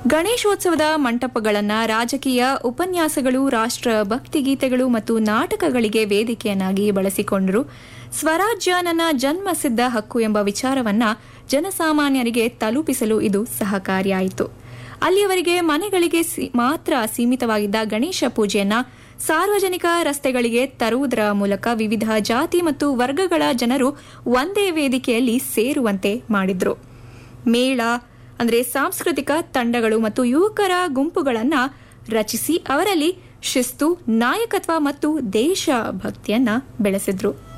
ಗಣೇಶೋತ್ಸವದ ಮಂಟಪಗಳನ್ನು ರಾಜಕೀಯ ಉಪನ್ಯಾಸಗಳು ರಾಷ್ಟ್ರ ಭಕ್ತಿಗೀತೆಗಳು ಮತ್ತು ನಾಟಕಗಳಿಗೆ ವೇದಿಕೆಯನ್ನಾಗಿ ಬಳಸಿಕೊಂಡರು ಸ್ವರಾಜ್ಯ ನನ್ನ ಜನ್ಮಸಿದ್ಧ ಹಕ್ಕು ಎಂಬ ವಿಚಾರವನ್ನ ಜನಸಾಮಾನ್ಯರಿಗೆ ತಲುಪಿಸಲು ಇದು ಸಹಕಾರಿಯಾಯಿತು ಅಲ್ಲಿಯವರೆಗೆ ಮನೆಗಳಿಗೆ ಸಿ- ಮಾತ್ರ ಸೀಮಿತವಾಗಿದ್ದ ಗಣೇಶ ಪೂಜೆಯನ್ನ ಸಾರ್ವಜನಿಕ ರಸ್ತೆಗಳಿಗೆ ತರುವುದರ ಮೂಲಕ ವಿವಿಧ ಜಾತಿ ಮತ್ತು ವರ್ಗಗಳ ಜನರು ಒಂದೇ ವೇದಿಕೆಯಲ್ಲಿ ಸೇರುವಂತೆ ಮಾಡಿದ್ರು ಮೇಳ ಅಂದರೆ ಸಾಂಸ್ಕೃತಿಕ ತಂಡಗಳು ಮತ್ತು ಯುವಕರ ಗುಂಪುಗಳನ್ನ ರಚಿಸಿ ಅವರಲ್ಲಿ ಶಿಸ್ತು ನಾಯಕತ್ವ ಮತ್ತು ದೇಶ ಭಕ್ತಿಯನ್ನ ಬೆಳೆಸಿದ್ರು